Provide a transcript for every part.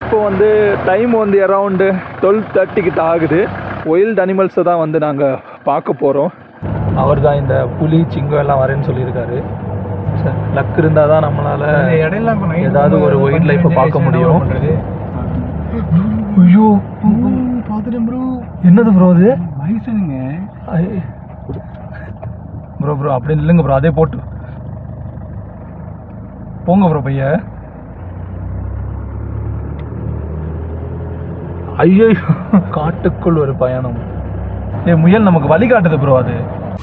இப்போ வந்து டைம் வந்து அரவுண்டு டுவெல் தேர்ட்டி கிட்ட ஆகுது ஒயில்ட் அனிமல்ஸை தான் வந்து நாங்கள் பார்க்க போகிறோம் அவர் தான் இந்த புலி சிங்கம் எல்லாம் வரேன்னு சொல்லியிருக்காரு லக் இருந்தால் தான் நம்மளால் இடையெல்லாம் இப்ப night ஏதாவது ஒரு வந்து ஒயில்ட் லைஃப்பை கொஞ்சம் பார்க்க என்ன முடியும் பண்றது? ஐயோ பாத்துட்டேன் ப்ரோ என்னது ப்ரோ அது வயசுங்க ப்ரோ ப்ரோ அப்படி இல்லைங்க ப்ரோ அதே போட்டு போங்க ப்ரோ பைய ஐயோ காட்டுக்குள் ஒரு பயணம் ஏ முயல் நமக்கு வழி காட்டுது ப்ரோ அது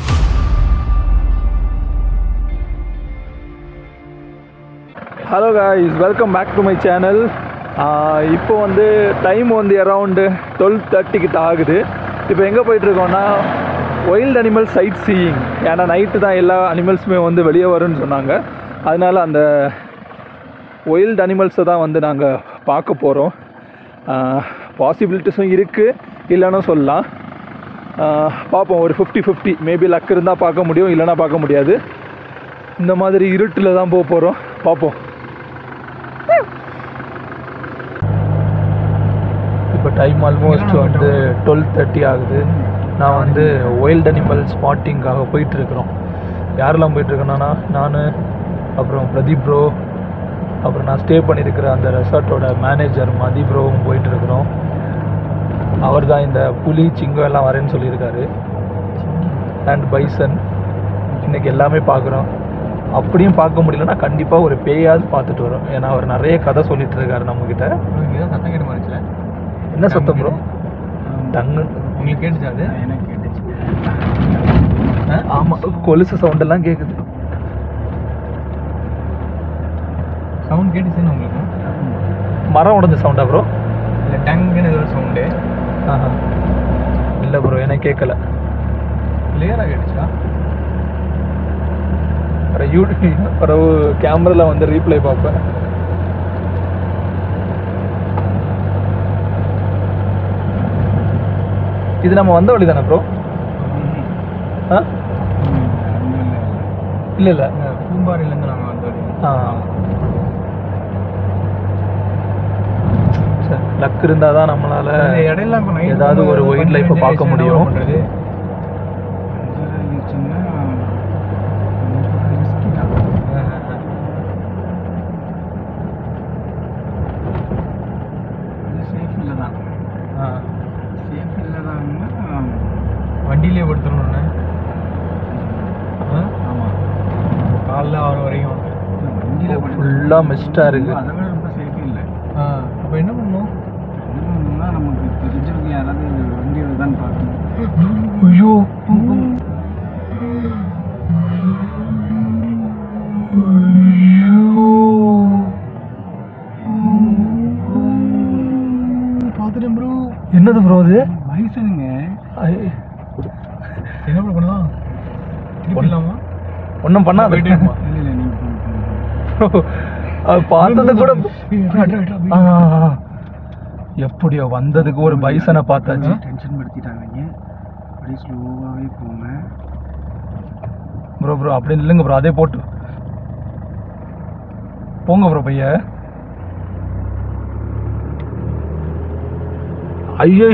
hello guys welcome back to my channel இப்போ வந்து டைம் வந்து அரவுண்டு டுவெல் தேர்ட்டி கிட்ட ஆகுது இப்போ எங்கே போயிட்டுருக்கோம்னா ஒயில்ட் அனிமல் சைட் சீயிங் ஏன்னா நைட்டு தான் எல்லா அனிமல்ஸுமே வந்து வெளியே வரும்னு சொன்னாங்க அதனால் அந்த ஒயில்ட் அனிமல்ஸை தான் வந்து நாங்கள் பார்க்க போகிறோம் பாசிபிலிட்டிஸும் இருக்குது இல்லைன்னு சொல்லலாம் ஆஹ் பார்ப்போம் ஒரு ஃபிஃப்டி ஃபிஃப்டி மேபி லக் இருந்தால் பார்க்க முடியும் இல்லைன்னா பார்க்க முடியாது இந்த மாதிரி இருட்டில் தான் போக போகிறோம் பார்ப்போம் இப்போ டைம் ஆல்மோஸ்ட் வந்து டுவெல் தேர்ட்டி ஆகுது நான் வந்து ஒயில்ட் அனிமல் ஸ்பாட்டிங்காக போயிட்டுருக்குறோம் யாரெல்லாம் போயிட்டுருக்கேன்னா நான் அப்புறம் பிரதீப் ப்ரோ அப்புறம் நான் ஸ்டே பண்ணியிருக்கிற அந்த ரெசார்ட்டோட மேனேஜர் மதி ப்ரோவும் போயிட்டுருக்குறோம் அவர் தான் இந்த புலி சிங்கம் எல்லாம் வரேன்னு சொல்லியிருக்காரு அண்ட் பைசன் இன்னைக்கு எல்லாமே பார்க்குறோம் அப்படியும் பார்க்க முடியலன்னா கண்டிப்பாக ஒரு பேயாவது பார்த்துட்டு வரோம் ஏன்னா அவர் நிறைய கதை சொல்லிட்டு இருக்காரு நம்மக்கிட்ட இங்கதான் சத்தம் கேட்ட மாதிரி இருந்துச்சுல? என்ன சத்தம் ப்ரோ டங்கு உங்களுக்கு கேட்டுச்சா அது எனக்கு கேட்டுச்சு ஆமாம் கொலுசு சவுண்டெல்லாம் கேட்குது சவுண்ட் கேட்டுச்சுன்னு உங்களுக்கு மரம் உடஞ்ச சவுண்டா ப்ரோ இல்லை டங்குன்னு ஏதோ சவுண்டு ஆஹா இல்லை ப்ரோ எனக்கு கேட்கல கிளியராக கேட்டுச்சா அப்புறம் யூடியூப் பிறகு கேமராவில் வந்து ரீப்ளை பார்ப்பேன் இது நம்ம வந்த வழி தானே ப்ரோ ஆ இல்லை இல்லை பூம்பாறையிலேருந்து நாங்கள் வந்தோம் ஆ சரி லக் இருந்தால் தான் நம்மளால் இடையெல்லாம் இப்போ night ஏதாவது வந்து ஒரு ஒயில்ட் லைஃப்பை கொஞ்சம் பார்க்க என்ன முடியும் பண்றது? அஞ்சரை இருந்துச்சுன்னா கொஞ்சம் risky தான். அது safe இல்ல தான். ஆ safe இல்ல தான்னா, வண்டியிலே படுத்துடணும்ண்ணே ஆமாம் காலைல ஆறு வரைக்கும் வண்டியில் ஃபுல்லாக மிஸ்டாக இருக்குது அதை விட ரொம்ப சேஃபே இல்லை அப்போ என்ன பண்ணணும் என்ன பண்ணணும்னா நமக்கு தெரிஞ்சவங்க யாராவது வண்டி வருதான்னு பார்க்கணும் ஐயோ பார்த்துட்டேன் ப்ரோ என்னது ப்ரோ அது வயசுங்க ஐ- என்ன ப்ரோ பண்ணலாம் திருப்பி இல்லாமா ஒன்றும் பண்ணாத போயிட்டே இருப்போம். இல்லை இல்லை நீங்கள் அது பார்த்தது கூட ஆ, எப்படியோ வந்ததுக்கு ஒரு பைசனை பார்த்தாச்சு டென்ஷன் படுத்திட்டாங்க அப்படியே ஸ்லோவாகவே போங்க ப்ரோ ப்ரோ அப்படி இல்லைங்க ப்ரோ அதே போட்டு போங்க ப்ரோ பைய ஐயோ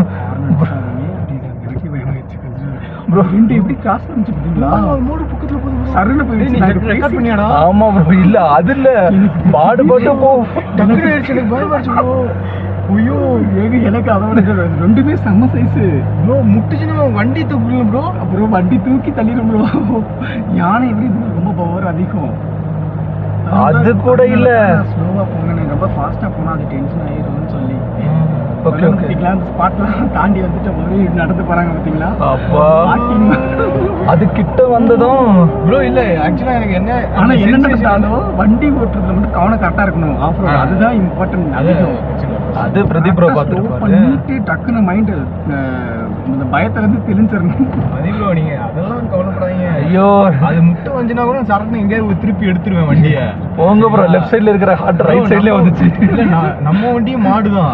ப்ரோ ரெண்டு எப்படி கிராஸ் பண்ணிச்சு பார்த்தீங்களா மூணு பக்கத்துல போகுது சரණ போயிடுச்சு ரெக்கார்ட் பண்ணியாடா ஆமா ப்ரோ இல்ல அது இல்ல பாடுபட்டு போ டக்குனு ஆயிடுச்சு எனக்கு பயமாச்சு ப்ரோ ஐயோ ஏங்க எனக்கு அதை விட இது ரெண்டுமே செம்ம சைஸ் ப்ரோ முட்டுச்சுன்னா வண்டி தூக்கணும் ப்ரோ அப்புறம் வண்டி தூக்கி தள்ளிடும் ப்ரோ யானை எப்படி இது ரொம்ப பவர் அதிகம் அது கூட இல்ல. ஸ்லோவா போங்க நான் ரொம்ப ஃபாஸ்டா போனா அது டென்ஷன் ஆயிரும்னு சொல்லி ஓகே ஓகே பார்த்தீங்களா அந்த ஸ்பாட்லாம் தாண்டி வந்துட்டு மறுபடியும் நடந்து போறாங்க பார்த்தீங்களா அப்பா Parking. அது கிட்ட வந்ததும் ப்ரோ இல்ல ஆக்சுவலா எனக்கு என்ன ஆனா ஆனா என்ன என்ன நடந்தாலும் வண்டி ஓட்டுறதுல மட்டும் கவனம் கரெக்டா இருக்கணும் ஆஃப் ரோட் ஆ. அதுதான் இம்பார்ட்டன்ட் அதிகம் அது பிரதீப் ப்ரோ Correct ஆ slow பார்த்துருப்பாரு பண்ணிட்டு டக்குன்னு மைண்ட் இந்த பயத்துல இருந்து தெளிஞ்சிடணும் அதே ப்ரோ நீங்க அதெல்லாம் கவலைப்படாதீங்க ஐயோ அது முட்டை வந்துச்சுன்னா கூட சரக்கு எங்கேயாவது திருப்பி எடுத்துருவேன் வண்டியை போங்க ப்ரோ லெஃப்ட் சைடுல இருக்கிற ஹார்ட் ரைட் சைடுல வந்துச்சு இல்ல நான் நம்ம வண்டியும் மாடுதான்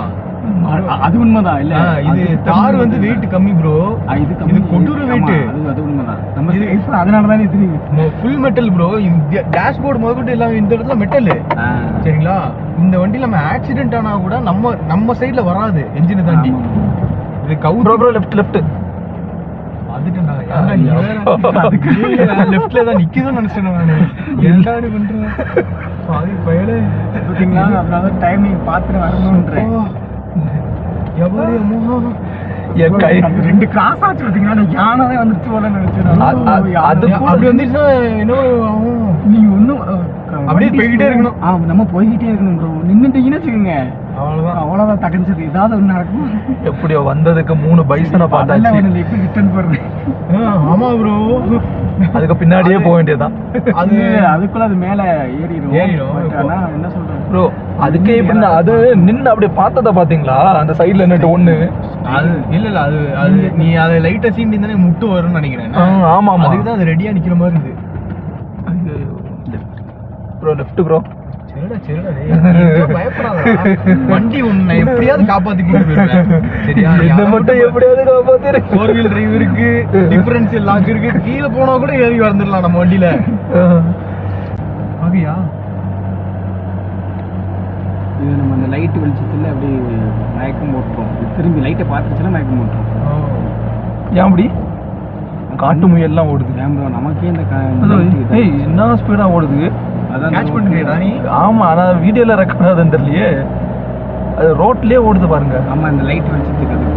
அ- அது உண்மைதான் இல்ல ஆ, இது அது தார் வந்து உண்மைதான். வெயிட் கம்மி ப்ரோ ஆ, இது கம்மி இது கொடூர ஆமா, weight. அது அது உண்மைதான் நம்ம இது அதனால தானே தெரியும் ஃபுல் மெட்டல் ப்ரோ டேஷ்போர்டு முதற்கொண்டு எல்லாம் இந்த இடத்துல மெட்டல் ஆ. சரிங்களா இந்த வண்டியில நம்ம ஆக்சிடென்ட் ஆனா கூட நம்ம நம்ம சைடுல வராது என்ஜினை தாண்டி ஆமா. இது ப்ரோ கவுரு ப்ரோ லெஃப்ட் லெஃப்ட் அதுட்டுண்டா ஐயோ. லெஃப்ட்ல தான் நிக்குதுன்னு நினைச்சேன் நானு என்னடாடி பண்றேன் பாதி பயலே பாத்தீங்களா அதனால டைமிங் பார்த்துட்டு வரணுன்றேன் எவ்வளவு அம்மா என் கை அந்த ரெண்டு கிராஸ் ஆச்சு பாத்தீங்களா நான் யானை தான் வந்துருச்சு போல நினைச்சேன் நான். அ- அ- யானை. அது கூட- அப்படி வந்துச்சுன்னா என்ன ஆகும்? நீங்க ஒண்ணும் அ, க- அப்படியே வண்டி போய்கிட்டே slow- இருக்கணும். ஆ, நம்ம போய்கிட்டே இருக்கணும் ப்ரோ நின்னுட்டீங்கன்னு வச்சுக்கோங்க அவ்வளவுதான் அவ்வளவுதான் தகஞ்சது ஏதாவது ஒண்ணு நடக்கும் எப்படியோ வந்ததுக்கு மூணு பைசனை அதெல்லாம் பார்த்தாச்சு ஒண்ணு எப்படி ரிட்டர்ன் போடுறது ஆ, ஆமா ப்ரோ அதுக்கு பின்னாடியே போக வேண்டியதுதான் அது அது அதுக்குள்ள அது மேல ஏறிடும் ஏறிடும். But ஆனா என்ன சொல்றது ப்ரோ அதுக்கே இப்படி நான் அது நின்னு அப்படியே பார்த்தத பாத்தீங்களா அந்த சைடுல நின்னுட்டு ஒண்ணு அது இல்ல இல்ல அது அது நீ அதை லைட்டா சீண்டி தானே முட்டு வரும்னு நினைக்கிறேன் ஆ, ஆமா ஆமா அதுக்கு தான் அது ரெடியா நிக்கிற மாதிரி இருக்கு ப்ரோ லெஃப்ட் ப்ரோ சரிடா சரிடா டேய். நீ இதெல்லாம் பயப்படாதடா வண்டி உன்னை எப்படியாவது காப்பாத்தி கூட்டு போயிருவேன் சரியா நீ என்ன அதை மட்டும் எப்படியாவது காப்பாத்திரு ஃபோர் வீல் டிரைவ் இருக்கு டிஃபரன்ஷியல் லாக் இருக்கு கீழே போனா கூட ஏறி வந்துடலாம் நம்ம வண்டியில ஆகியா இது நம்ம அந்த லைட் வெளிச்சத்துல அப்படியே மயக்கம் போட்டுரும் இது திரும்பி லைட்டை பார்த்துச்சுன்னா மயக்கம் போட்டுரும் ஏன் அப்படி காட்டு முயல்லாம் ஓடுது ஏன் bro, நமக்கே இந்த க- அது, light இது- ஏய் என்ன ஸ்பீடா ஓடுது அதான் கேட்ச் இந்த பண்ணிட்டியா நீ ஆமா ஆனா வீடியோல ரெக்கார்ட் ஆகுதுன்னு தெரியலையே அது ரோட்லயே ஓடுது பாருங்க ஆமா இந்த லைட் வெளிச்சத்துக்கு அது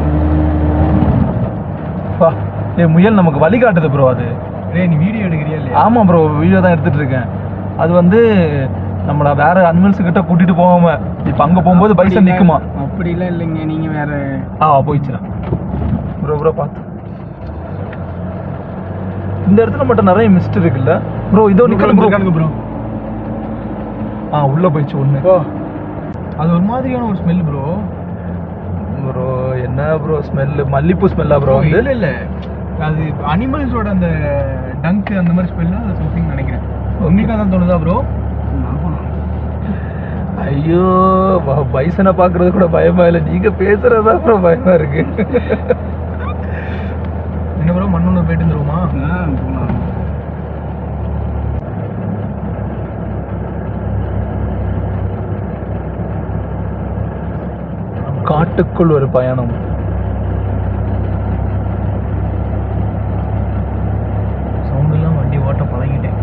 பா ஏ முயல் நமக்கு வழி காட்டுது ப்ரோ அது டேய் நீ வீடியோ எடுக்கிறியா இல்லையா ஆமா ப்ரோ வீடியோ தான் எடுத்துட்டு இருக்கேன் அது வந்து நம்மள வேற அனிமல்ஸ் கிட்ட கூட்டிட்டு போகாம இப்ப அங்க போகும்போது பைசன் நிக்குமா அப்படிலாம் இல்லைங்க நீங்க வேற ஆ போயிடுச்சுடா ப்ரோ ப்ரோ பார்த்து இந்த இடத்துல மட்டும் நிறைய மிஸ்ட் இருக்குல்ல ப்ரோ இதோ நிக்கணும் ப்ரோ ப்ரோ ஆ உள்ள போயிடுச்சு ஒண்ணு அது ஒரு மாதிரியான ஒரு ஸ்மெல் ப்ரோ ப்ரோ என்ன ப்ரோ ஸ்மெல் மல்லிப்பூ ஸ்மெல்லா ப்ரோ வந்து இல்ல இல்ல அது அனிமல்ஸோட அந்த டங்க் அந்த மாதிரி ஸ்மெல் அது சம்திங் நினைக்கிறேன் உங்களுக்கு அதான் தோணுதா ப்ரோ ஆமா. ஐயோ ப- பைசனை பாக்குறது கூட பயமா இல்லை நீங்க பேசுறதா ப்ரோ பயமா இருக்கு என்ன ப்ரோ மண்ணூர் போயிட்டு வந்துருவோமா ஆ, போலாம். காட்டுக்குள் ஒரு பயணம் சவுண்ட் எல்லாம் வண்டி ஓட்ட பழகிட்டேன்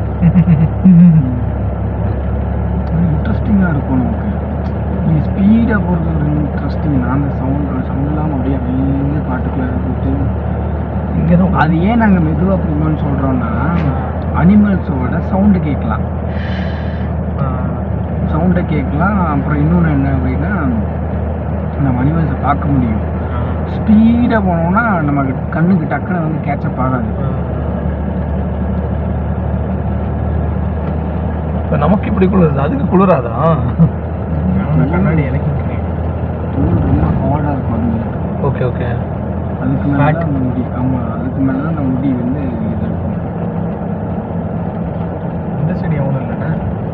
இன்ட்ரெஸ்டிங்காக இருக்கும் நமக்கு நீ ஸ்பீடாக போகிறது ஒரு இன்ட்ரெஸ்டிங் நான் அந்த சவுண்ட் சவுண்ட் இல்லாமல் அப்படியே அப்படியே பாட்டுக்குள்ளே இருந்துட்டு இங்க தான் அது ஏன் நாங்கள் மெதுவாக போகணும்னு சொல்கிறோன்னா அனிமல்ஸோட சவுண்டு கேட்கலாம் சவுண்டை கேட்கலாம் அப்புறம் இன்னொன்று என்ன அப்படின்னா நம்ம அனிமல்ஸை பார்க்க முடியும் ஸ்பீடாக போனோம்னா நமக்கு கண்ணுக்கு டக்குன்னு வந்து கேட்சப் ஆகாது இப்ப நமக்கு இப்படி குளிருது அதுக்கு குளிராதா நான் கண்ணாடி எனக்கு தூள் ரொம்ப ஹார்டாக இருக்கும் அதுங்க ஓகே ஓகே அதுக்கு மேலே Fat. தான் அந்த முடி ஆமாம் அதுக்கு மேலே தான் அந்த முடி வந்து இது இருக்கும் இந்த சைடு எவனும் இல்லைண்ணா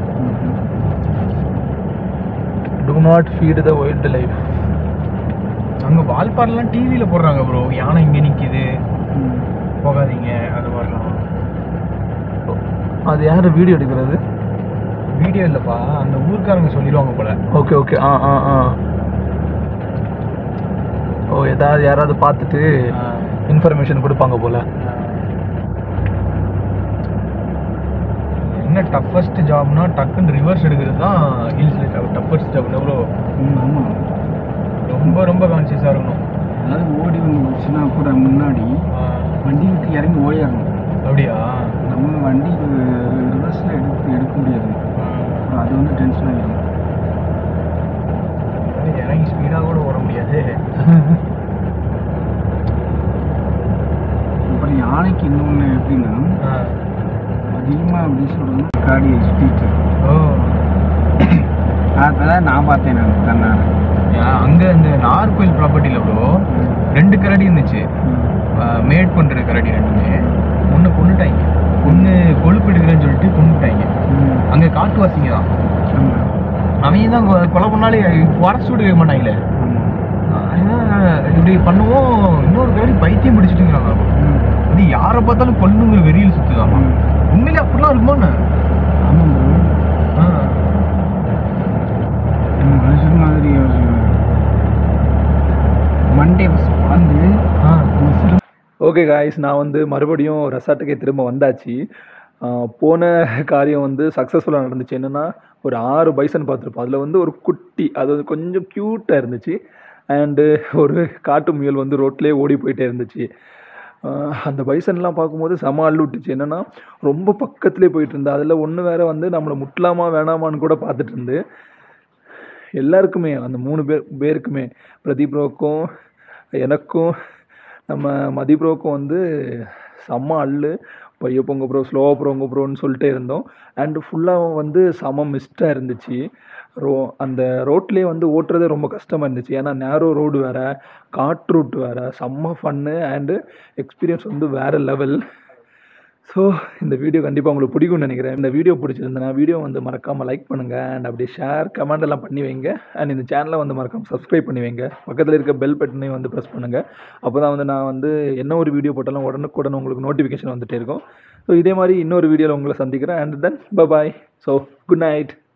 do not feed the wildlife அங்க வால்பாறைலாம் டிவியில போடுறாங்க ப்ரோ யானை இங்க நிக்குது ம். போகாதீங்க அது மாதிரிலாம் அது யாரு வீடியோ எடுக்கிறது வீடியோ இல்லப்பா அந்த ஊர்க்காரங்க சொல்லிடுவாங்க போல ஓகே ஓகே ஆ ஆ ஆ ஓ ஏதாவது யாராவது பார்த்துட்டு இன்ஃபர்மேஷன் கொடுப்பாங்க போல என்ன டஃபஸ்ட் ஜாப்னா டக்குன்னு ரிவர்ஸ் எடுக்கிறது தான் ஹில்ஸ்ல டஃபஸ்ட் ஜாப் ப்ரோ ம், ஆமா ரொம்ப ரொம்ப கான்சியஸாக இருக்கணும் அதாவது ஓடி வந்துச்சுன்னா கூட முன்னாடி வண்டி விட்டு இறங்கி ஓடிடணும் அப்படியா நம்ம வண்டி ரிவர்ஸில் எடுத்து எடுக்க முடியாது அப்புறம் அது வந்து டென்ஷன் ஆகிடும் இறங்கி ஸ்பீடாக கூட ஓட முடியாது அப்புறம் யானைக்கு இன்னொன்று எப்படின்னா அதிகமாக அப்படி சொல்கிறதுனா காடி ஸ்பீட்டு ஓ அதான் நான் பார்த்தேன் நான் கண்ணார அங்கே இந்த நார்கோயில் ப்ராப்பர்ட்டியில் ப்ரோ ரெண்டு கரடி இருந்துச்சு மேட் பண்ணுற கரடி ரெண்டுமே ஒன்று கொண்டுட்டாங்க ஒன்று கொழுப்பு எடுக்கிறேன்னு சொல்லிட்டு கொண்டுட்டாங்க அங்கே காட்டுவாசிங்க தான் ஆமாம் அவங்க தான் கொ- கொலை பண்ணாலே ஃபாரஸ்ட் விட மாட்டாங்களே ஆஹ் இப்படி பண்ணுவோம் இன்னொரு கரடி பைத்தியம் பிடிச்சிட்டுங்கிறாங்க இது யாரை பார்த்தாலும் கொல்லுங்கிற வெறியில் சுத்துதாமா உண்மையிலே அப்படிலாம் இருக்குமான்னு ஆமாம் ப்ரோ மனுஷன் மாதிரி மண்டே வந்து ஓகே காய்ஸ் நான் வந்து மறுபடியும் ரெசார்ட்டுக்கே திரும்ப வந்தாச்சு ஆஹ் போன காரியம் வந்து சக்ஸஸ்ஃபுல்லாக நடந்துச்சு என்னென்னா ஒரு ஆறு பைசன் பார்த்துருப்போம் அதில் வந்து ஒரு குட்டி அது வந்து கொஞ்சம் க்யூட்டாக இருந்துச்சு அண்டு ஒரு காட்டு முயல் வந்து ரோட்லேயே ஓடி போயிட்டே இருந்துச்சு ஆஹ் அந்த பைசன்லாம் பார்க்கும்போது செம அள்ளு விட்டுச்சு என்னென்னா ரொம்ப பக்கத்துலேயே போயிட்டு இருந்தா அதில் ஒன்று வேற வந்து நம்மளை முட்டலாமா வேணாமான்னு கூட பார்த்துட்டு இருந்து எல்லாருக்குமே அந்த மூணு பேர் பேருக்குமே பிரதீப் ப்ரோக்கும் எனக்கும் நம்ம மதி ப்ரோக்கும் வந்து செம்ம அள்ளு பைய பொங்க ப்ரோ ஸ்லோவாக போங்க ப்ரோன்னு சொல்லிட்டே இருந்தோம் அண்டு ஃபுல்லாக வந்து செம மிஸ்டாக இருந்துச்சு ரோ அந்த ரோட்லேயே வந்து ஓட்டுறதே ரொம்ப கஷ்டமாக இருந்துச்சு ஏன்னா நேரோ ரோடு வேறு காட் ரூட் வேறு செம்ம ஃபன்னு அண்டு எக்ஸ்பீரியன்ஸ் வந்து வேறு லெவல் ஸோ இந்த வீடியோ கண்டிப்பாக உங்களுக்கு பிடிக்கும்னு நினைக்கிறேன் இந்த வீடியோ பிடிச்சிருந்தேன்னா வீடியோ வந்து மறக்காமல் லைக் பண்ணுங்கள் அண்ட் அப்படியே ஷேர் கமெண்ட் எல்லாம் பண்ணி வைங்க அண்ட் இந்த சேனலை வந்து மறக்காமல் சப்ஸ்கிரைப் பண்ணி வைங்க பக்கத்தில் இருக்க பெல் பட்டனையும் வந்து ப்ரெஸ் பண்ணுங்கள் அப்போ தான் வந்து நான் வந்து என்ன ஒரு வீடியோ போட்டாலும் உடனுக்குடன் உங்களுக்கு நோட்டிஃபிகேஷன் வந்துட்டே இருக்கும் ஸோ இதே மாதிரி இன்னொரு வீடியோவில் உங்களை சந்திக்கிறேன் and then bye so good night